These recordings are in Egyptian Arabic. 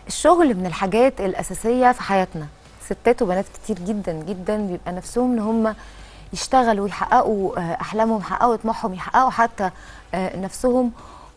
الشغل من الحاجات الاساسيه في حياتنا ستات وبنات كتير جدا جدا بيبقى نفسهم ان هم يشتغلوا يحققوا آه، احلامهم يحققوا طموحهم يحققوا حتى آه، نفسهم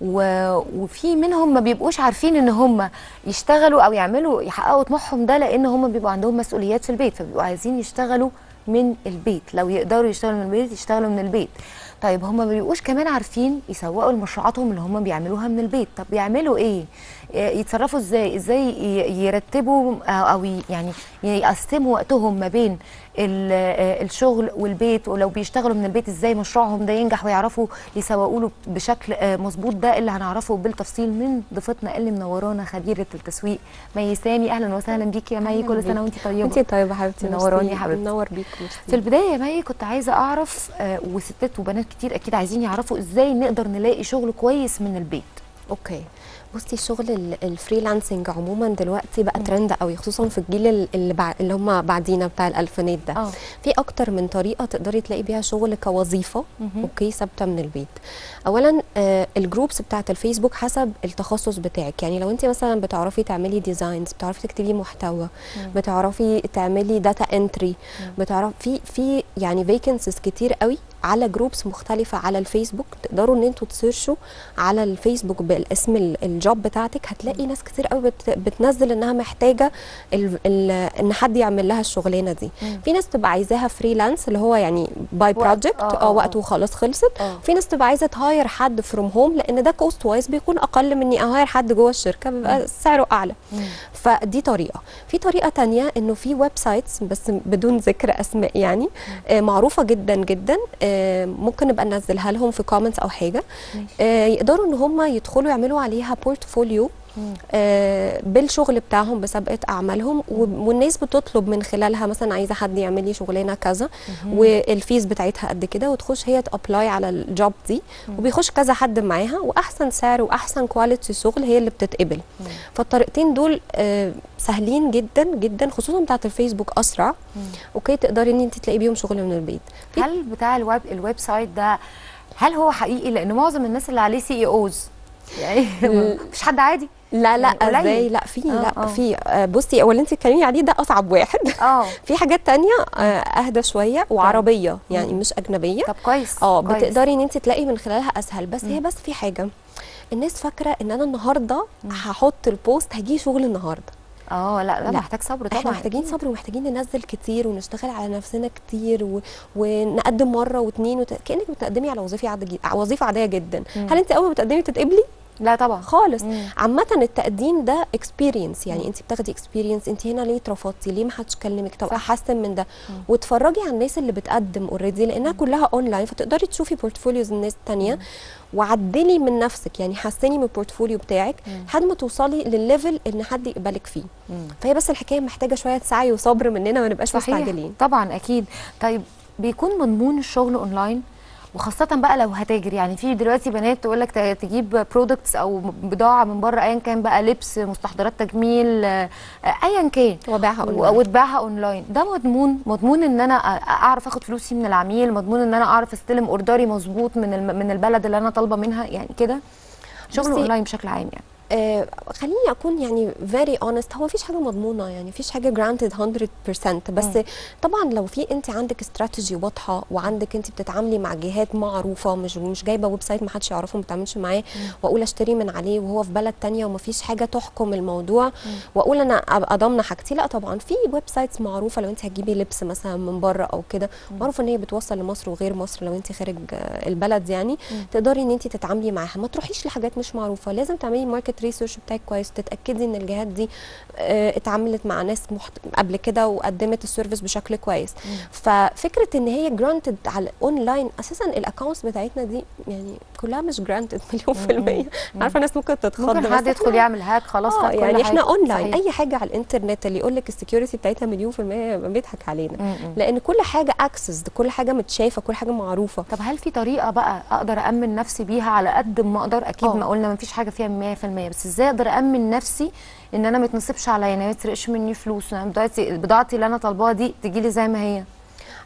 و- وفي منهم ما بيبقوش عارفين ان هم يشتغلوا او يعملوا يحققوا طموحهم ده لان هم بيبقوا عندهم مسؤوليات في البيت فبيبقوا عايزين يشتغلوا من البيت لو يقدروا يشتغلوا من البيت يشتغلوا من البيت طيب هم ما بيبقوش كمان عارفين يسوقوا لمشروعاتهم اللي هم بيعملوها من البيت طب بيعملوا ايه آه، يتصرفوا ازاي ازاي ي- يرتبوا آه، او ي- يعني يقسموا وقتهم ما بين ال- آه، الشغل والبيت ولو بيشتغلوا من البيت ازاي مشروعهم ده ينجح ويعرفوا يسوقوا له بشكل آه، مظبوط ده اللي هنعرفه بالتفصيل من ضيفتنا اللي منورانا خبيره التسويق مي سامي اهلا وسهلا بيكي يا مي أهلاً كل سنه بيك. وانت طيبه انتي طيبه حبيبتي منوراني ميرسي. يا حبيبتي. منور بيك ميرسي. في البدايه يا مي كنت عايزه اعرف آه، وستات وبنات كتير اكيد عايزين يعرفوا ازاي نقدر نلاقي شغل كويس من البيت اوكي بصي الشغل ال- الفريلانسنج عموما دلوقتي بقى ترند قوي خصوصا في الجيل ال- اللي, بع... اللي هم بعدينا بتاع الالفينات ده اه في اكتر من طريقه تقدري تلاقي بيها شغل كوظيفه مهم. اوكي ثابته من البيت اولا آه الجروبس بتاعه الفيسبوك حسب التخصص بتاعك يعني لو انت مثلا بتعرفي تعملي ديزاينز بتعرفي تكتبي محتوى بتعرفي تعملي داتا انتري بتعرفي في في يعني فيكنسز كتير قوي على جروبس مختلفة على الفيسبوك تقدروا ان انتوا تسيرشوا على الفيسبوك بالاسم ال- الجوب بتاعتك هتلاقي ناس كتير قوي بت بتنزل انها محتاجة ال ال ان حد يعمل لها الشغلانة دي مم. في ناس تبقى عايزاها فريلانس اللي هو يعني باي وقت. بروجكت آه، اه آه، وقت آه. وخلاص خلصت اه في ناس تبقى عايزه تهاير حد فروم هوم لان ده كوست وايز بيكون اقل من اني اهاير حد جوه الشركه بيبقى سعره اعلى مم. فدي طريقه في طريقه تانية انه في ويب سايتس بس بدون ذكر اسماء يعني آه معروفه جدا جدا آه ممكن نبقى ننزلها لهم في كومنتس او حاجه ماشي. آه يقدروا ان هم يدخلوا يعملوا عليها بورتفوليو مم. آه، بالشغل بتاعهم بسابقه اعمالهم و- والناس بتطلب من خلالها مثلا عايزه حد يعمل لي شغلانه كذا والفيز بتاعتها قد كده وتخش هي تابلاي على الجوب دي وبيخش كذا حد معاها واحسن سعر واحسن كواليتي شغل هي اللي بتتقبل مم. فالطريقتين دول آه، سهلين جدا جدا خصوصا بتاعت الفيسبوك اسرع مم. اوكي تقدري ان انت تلاقي بيهم شغل من البيت هل بتاع الويب الويب سايت ده هل هو حقيقي لان معظم الناس اللي عليه سي اي اوز يعني مفيش حد عادي لا لا يعني قليل. ازاي لا في آه، لا آه. في آه، بصي هو اللي انت بتتكلمي عليه ده اصعب واحد اه في حاجات تانية آه، اهدى شويه وعربيه يعني مم. مش اجنبيه طب كويس اه كويس. بتقدري ان انت تلاقي من خلالها اسهل بس هي مم. بس في حاجه الناس فاكره ان انا النهارده هحط البوست هجي شغل النهارده اه لا لا لا. محتاج صبر طبعا احنا محتاجين أكيد. صبر ومحتاجين ننزل كتير ونشتغل على نفسنا كتير و... ونقدم مره واثنين وت... كانك بتقدمي على وظيفه عاديه وظيفه عاديه جدا مم. هل انت اول ما بتقدمي تتقبلي لا طبعا خالص مم. عامة التقديم ده اكسبيرينس يعني مم. انت بتاخدي اكسبيرينس انت هنا ليه اترفضتي ليه ما حدش كلمك طب صح. احسن من ده مم. واتفرجي على الناس اللي بتقدم اوريدي لانها كلها اونلاين فتقدري تشوفي بورتفوليوز الناس التانية وعدلي من نفسك يعني حسني من البورتفوليو بتاعك مم. لحد ما توصلي للليفل ان حد يقبلك فيه مم. فهي بس الحكايه محتاجه شويه سعي وصبر مننا ما نبقاش صحيح مستعجلين طبعا اكيد طيب بيكون مضمون الشغل اونلاين وخاصة بقى لو هتاجر يعني في دلوقتي بنات تقول لك تجيب برودكتس او بضاعة من بره ايا كان بقى لبس مستحضرات تجميل آه، ايا كان وباعها و- اونلاين وتباعها اونلاين ده مضمون مضمون ان انا أ- اعرف اخد فلوسي من العميل مضمون ان انا اعرف استلم اوردري مظبوط من الم- من البلد اللي انا طالبه منها يعني كده شغل بصي، اونلاين بشكل عام يعني آه خليني اكون يعني فيري اونست هو مفيش حاجه مضمونه يعني مفيش حاجه جرانتد 100% بس مم. طبعا لو في انت عندك استراتيجي واضحه وعندك انت بتتعاملي مع جهات معروفه مش مش جايبه ويب سايت ما حدش يعرفه ما بتعملش معاه واقول اشتري من عليه وهو في بلد تانية ومفيش حاجه تحكم الموضوع واقول انا ابقى ضامنه حاجتي لا طبعا في ويب سايتس معروفه لو انت هتجيبي لبس مثلا من بره او كده معروف ان هي بتوصل لمصر وغير مصر لو انت خارج آه، البلد يعني تقدري ان انت تتعاملي معاها ما تروحيش لحاجات مش معروفه لازم تعملي ماركت ريسيرش بتاعك كويس تتاكدي ان الجهات دي آه، اتعاملت مع ناس محت... قبل كده وقدمت السيرفيس بشكل كويس ففكره ان هي جرانتد على اونلاين اساسا الاكونتس بتاعتنا دي يعني كلها مش جرانتد مليون في الميه عارفه ناس ممكن تتخض ممكن بس حد يدخل إحنا- يعمل هاك خلاص اه خد كل يعني احنا حاجة. اونلاين صحيح. اي حاجه على الانترنت اللي يقول لك السكيورتي بتاعتها مليون في الميه يبقى بيضحك علينا م- م. لان كل حاجه اكسس كل حاجه متشافه كل حاجه معروفه طب هل في طريقه بقى اقدر امن نفسي بيها على قد ما اقدر اكيد آه. ما قلنا ما فيش حاجه فيها 100% بس ازاي اقدر امن نفسي ان انا ما يتنصبش عليا ما يتسرقش مني فلوس أنا بضاعتي بضاعتي اللي انا طالباها دي تجي لي زي ما هي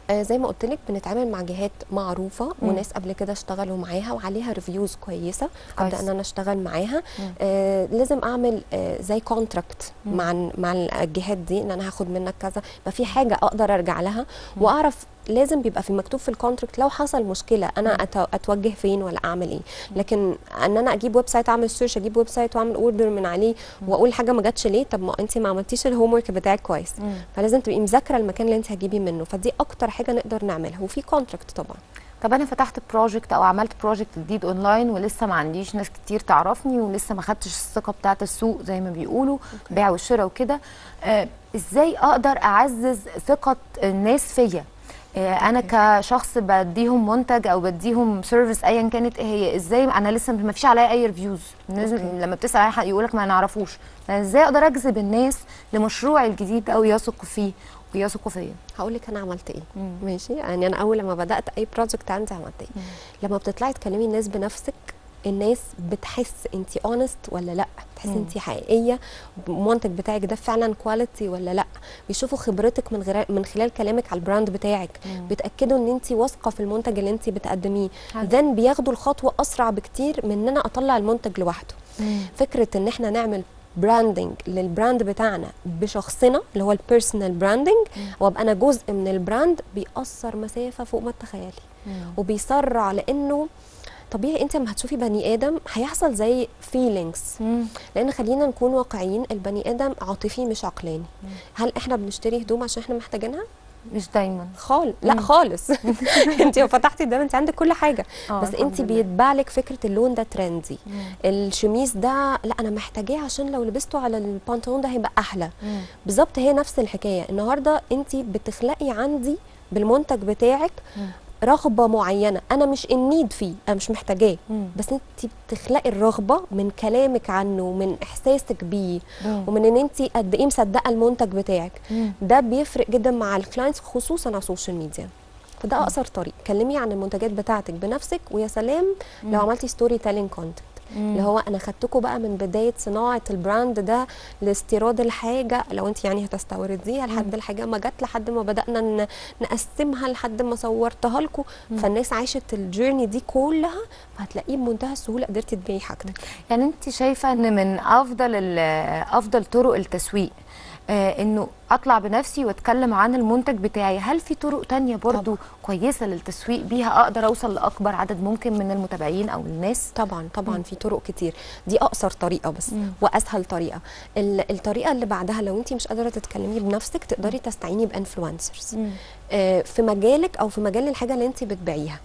آه زي ما قلت لك بنتعامل مع جهات معروفه مم. وناس قبل كده اشتغلوا معاها وعليها ريفيوز كويسه كويس. ابدا ان انا اشتغل معاها مم. آه لازم اعمل آه زي كونتراكت مم. مع مع الجهات دي ان انا هاخد منك كذا يبقى في حاجه اقدر ارجع لها مم. واعرف لازم بيبقى في مكتوب في الكونتراكت لو حصل مشكله انا مم. أت- اتوجه فين ولا اعمل ايه لكن ان انا اجيب ويب سايت اعمل سيرش اجيب ويب سايت واعمل اوردر من عليه واقول حاجه ما جاتش ليه طب ما انت ما عملتيش الهوم ورك بتاعك كويس مم. فلازم تبقي مذاكره المكان اللي انت هتجيبي منه فدي اكتر حاجه نقدر نعملها وفي كونتراكت طبعا طب انا فتحت بروجكت او عملت بروجكت جديد اونلاين ولسه ما عنديش ناس كتير تعرفني ولسه ما خدتش الثقه بتاعه السوق زي ما بيقولوا بيع والشراء وكده آه ازاي اقدر اعزز ثقه الناس فيا آه انا كشخص بديهم منتج او بديهم سيرفيس ايا كانت ايه هي ازاي انا لسه ما فيش عليا اي ريفيوز لما بتسال اي حد يقول لك ما نعرفوش أنا ازاي اقدر اجذب الناس لمشروعي الجديد او يثقوا فيه ويثقوا فيا هقول لك انا عملت ايه مم. ماشي يعني انا اول لما بدات اي بروجكت عندي عملت ايه مم. لما بتطلعي تكلمي الناس بنفسك الناس بتحس انت اونست ولا لا بتحس مم. انت حقيقيه المنتج بتاعك ده فعلا كواليتي ولا لا بيشوفوا خبرتك من غير من خلال كلامك على البراند بتاعك مم. بيتاكدوا ان انت واثقه في المنتج اللي انت بتقدميه حلو. ذن بياخدوا الخطوه اسرع بكتير من ان انا اطلع المنتج لوحده مم. فكره ان احنا نعمل براندنج للبراند بتاعنا بشخصنا اللي هو البيرسونال براندنج وابقى انا جزء من البراند بيأثر مسافه فوق ما تتخيلي مم. وبيسرع لانه طبيعي انت لما هتشوفي بني ادم هيحصل زي فيلينجز مم. لان خلينا نكون واقعيين البني ادم عاطفي مش عقلاني هل احنا بنشتري هدوم عشان احنا محتاجينها مش دايما خالص لا مم. خالص انت لو فتحتي ده انت عندك كل حاجه آه، بس الحمد انت لله. بيتباع لك فكره اللون ده ترندي مم. الشميز ده لا انا محتاجاه عشان لو لبسته على البنطلون ده هيبقى احلى مم. بالظبط هي نفس الحكايه النهارده انت بتخلقي عندي بالمنتج بتاعك مم. رغبه معينه انا مش النيد فيه انا مش محتاجاه مم. بس انت بتخلقي الرغبه من كلامك عنه ومن احساسك بيه مم. ومن ان انت قد ايه مصدقه المنتج بتاعك مم. ده بيفرق جدا مع الكلاينتس خصوصا على السوشيال ميديا فده اقصر طريق كلمي عن المنتجات بتاعتك بنفسك ويا سلام لو عملتي ستوري تيلينج كونتنت اللي هو انا خدتكم بقى من بدايه صناعه البراند ده لاستيراد الحاجه لو انت يعني هتستورديها لحد الحاجه ما جت لحد ما بدانا ن- نقسمها لحد ما صورتها لكم فالناس عاشت الجيرني دي كلها فهتلاقيه بمنتهى السهوله قدرتي تبيعي حاجتك يعني انت شايفه ان من افضل ال- افضل طرق التسويق آه انه اطلع بنفسي واتكلم عن المنتج بتاعي هل في طرق تانية برضو طبعا. كويسه للتسويق بيها اقدر اوصل لاكبر عدد ممكن من المتابعين او الناس طبعا طبعا مم. في طرق كتير دي اقصر طريقه بس مم. واسهل طريقه ال- الطريقه اللي بعدها لو انت مش قادره تتكلمي بنفسك تقدري تستعيني بانفلونسرز آه، في مجالك او في مجال الحاجه اللي انت بتبيعيها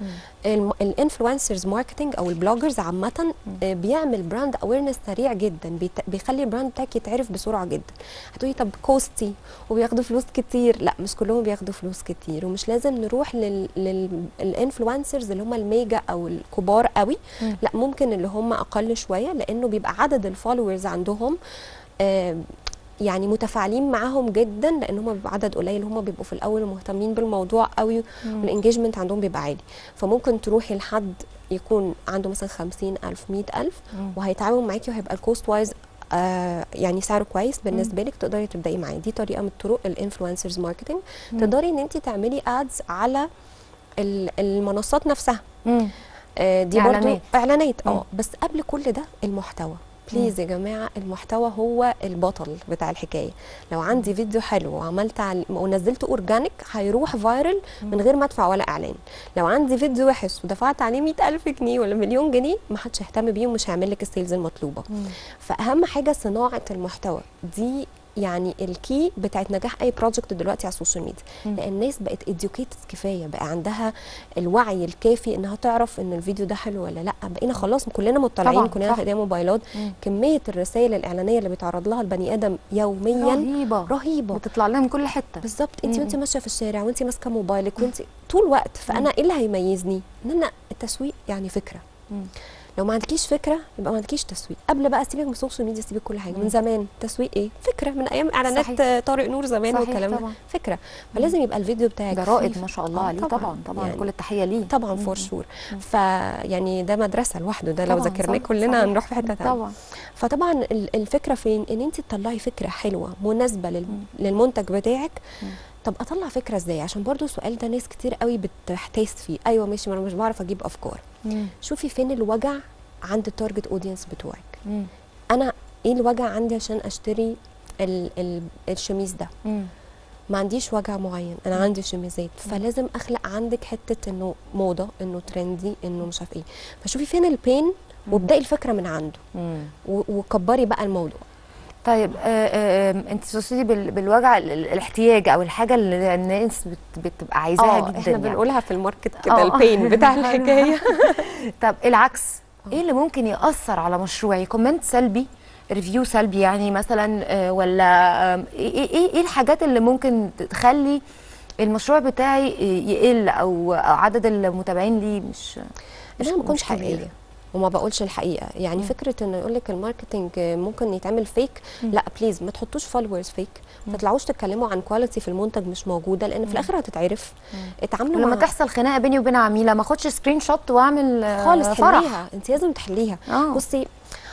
الانفلونسرز ماركتنج او البلوجرز عامه آه، بيعمل براند اويرنس سريع جدا بيت- بيخلي البراند بتاعك يتعرف بسرعه جدا هتقولي طب كوستي وبياخدوا فلوس كتير لا مش كلهم بياخدوا فلوس كتير ومش لازم نروح للانفلونسرز اللي هم الميجا او الكبار قوي مم. لا ممكن اللي هم اقل شويه لانه بيبقى عدد الفولورز عندهم آه، يعني متفاعلين معاهم جدا لان هم بيبقى عدد قليل هم بيبقوا في الاول مهتمين بالموضوع قوي والانجيجمنت عندهم بيبقى عالي فممكن تروحي لحد يكون عنده مثلا 50000 100000 مم. وهيتعامل معاكي وهيبقى الكوست وايز آه يعني سعره كويس بالنسبه لك تقدري تبداي معاه دي طريقه من طرق الانفلونسرز ماركتنج مم. تقدري ان انت تعملي ادز على ال- المنصات نفسها مم. آه، دي إعلانات. برضو اعلانات مم. اه بس قبل كل ده المحتوى بليز يا جماعه المحتوى هو البطل بتاع الحكايه لو عندي فيديو حلو وعملت عل... ونزلته اورجانيك هيروح فايرل من غير ما ادفع ولا اعلان لو عندي فيديو وحش ودفعت عليه 100000 جنيه ولا مليون جنيه ما حدش هيهتم بيه ومش هيعمل لك السيلز المطلوبه مم. فاهم حاجه صناعه المحتوى دي يعني الكي بتاعت نجاح اي بروجكت دلوقتي على السوشيال ميديا مم. لان الناس بقت اديوكيتد كفايه بقى عندها الوعي الكافي انها تعرف ان الفيديو ده حلو ولا لا بقينا خلاص كلنا مطلعين طبعاً، كلنا صح. في ايدينا موبايلات مم. كميه الرسائل الاعلانيه اللي بيتعرض لها البني ادم يوميا رهيبه رهيبه بتطلع لها من كل حته بالظبط انت مم. وانت ماشيه في الشارع وانت ماسكه موبايلك وانت طول الوقت فانا ايه اللي هيميزني ان انا التسويق يعني فكره مم. لو ما عندكيش فكره يبقى ما عندكيش تسويق قبل بقى سيبك من السوشيال ميديا سيبك كل حاجه مم. من زمان تسويق ايه فكره من ايام اعلانات صحيح. آه، طارق نور زمان صحيح والكلام ده طبعاً. فكره فلازم يبقى الفيديو بتاعك ده فيه رائد ف- ما شاء الله آه، عليه طبعا طبعا يعني كل التحيه ليه طبعا فور مم. شور فيعني ده مدرسه لوحده ده لو طبعاً، ذاكرناه صح، كلنا صحيح. هنروح في حته تانية طبعا فطبعا ال- الفكره فين ان انت تطلعي فكره حلوه مناسبه لل- للمنتج بتاعك طب اطلع فكره ازاي عشان برضو السؤال ده ناس كتير قوي بتحتاس فيه ايوه ماشي ما انا مش بعرف اجيب افكار مم. شوفي فين الوجع عند التارجت اودينس بتوعك مم. انا ايه الوجع عندي عشان اشتري ال ال الشميز ده مم. ما عنديش وجع معين انا عندي شميزات فلازم اخلق عندك حته انه موضه انه ترندي انه مش عارف ايه فشوفي فين البين وابداي الفكره من عنده مم. و- وكبري بقى الموضوع طيب آه، آه، آه، انت تقصدي بال- بالوجع ال- ال- الاحتياج او الحاجه اللي الناس بت- بتبقى عايزاها جدا احنا يعني. بنقولها في الماركت آه. كده البين بتاع الحكايه طب العكس ايه اللي ممكن ياثر على مشروعي كومنت سلبي ريفيو سلبي يعني مثلا آه، ولا آم، ايه ايه ايه الحاجات اللي ممكن تخلي المشروع بتاعي يقل او أو عدد المتابعين ليه مش ان انا ما اكونش مش كبير. حقيقيه وما بقولش الحقيقه يعني مم. فكره انه يقول لك الماركتنج ممكن يتعمل فيك مم. لا بليز ما تحطوش فولورز فيك ما تطلعوش تتكلموا عن كواليتي في المنتج مش موجوده لان في الاخر هتتعرف اتعاملوا ولما مع تحصل خناقه بيني وبين عميله ما اخدش سكرين شوت واعمل آه، خالص فرح حليها انت لازم تحليها اه بصي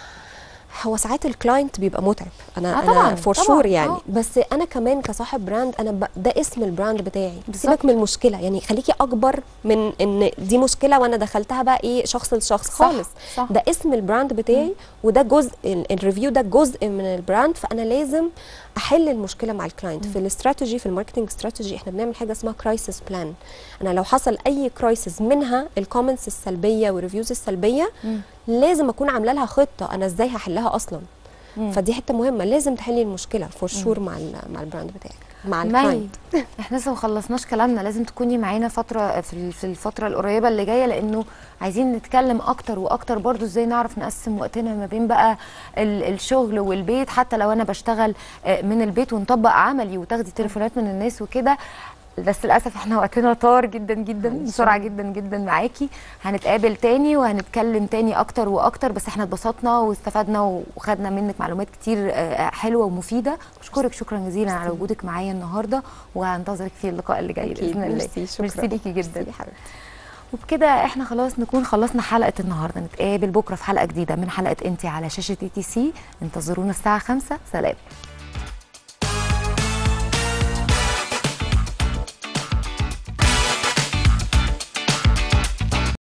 هو ساعات الكلاينت بيبقى متعب انا آه طبعاً، انا فور طبعاً، شور يعني آه. بس انا كمان كصاحب براند انا ب... ده اسم البراند بتاعي بالظبط. سيبك من المشكله يعني خليكي اكبر من ان دي مشكله وانا دخلتها بقى ايه شخص لشخص خالص صح ده اسم البراند بتاعي وده جزء ال- الريفيو ده جزء من البراند فانا لازم احل المشكله مع الكلاينت في الاستراتيجي في الماركتنج استراتيجي احنا بنعمل حاجه اسمها كرايسيس بلان انا لو حصل اي كرايسيس منها الكومنتس السلبيه والريفيوز السلبيه مم. لازم اكون عامله لها خطه انا ازاي هحلها اصلا مم. فدي حته مهمه لازم تحلي المشكله فور شور مع ال مع البراند بتاعك مع مي الكلاينت احنا لسه ما خلصناش كلامنا لازم تكوني معانا فتره في ال- في الفتره القريبه اللي جايه لانه عايزين نتكلم اكتر واكتر برضو ازاي نعرف نقسم وقتنا ما بين بقى ال- الشغل والبيت حتى لو انا بشتغل آه، من البيت ونطبق عملي وتاخدي تليفونات من الناس وكده بس للاسف احنا وقتنا طار جدا جدا معلش. بسرعه جدا جدا معاكي هنتقابل تاني وهنتكلم تاني اكتر واكتر بس احنا اتبسطنا واستفدنا وخدنا منك معلومات كتير آه، حلوه ومفيده بشكرك شكرا جزيلا على وجودك معايا النهارده وهنتظرك في اللقاء اللي جاي أكيد. باذن الله ميرسي، شكراً. ميرسي ليكي جدا ميرسي يا حبيبتي وبكده احنا خلاص نكون خلصنا حلقه النهارده نتقابل بكره في حلقه جديده من حلقه انتي على شاشه اي تي سي انتظرونا الساعه 5 سلام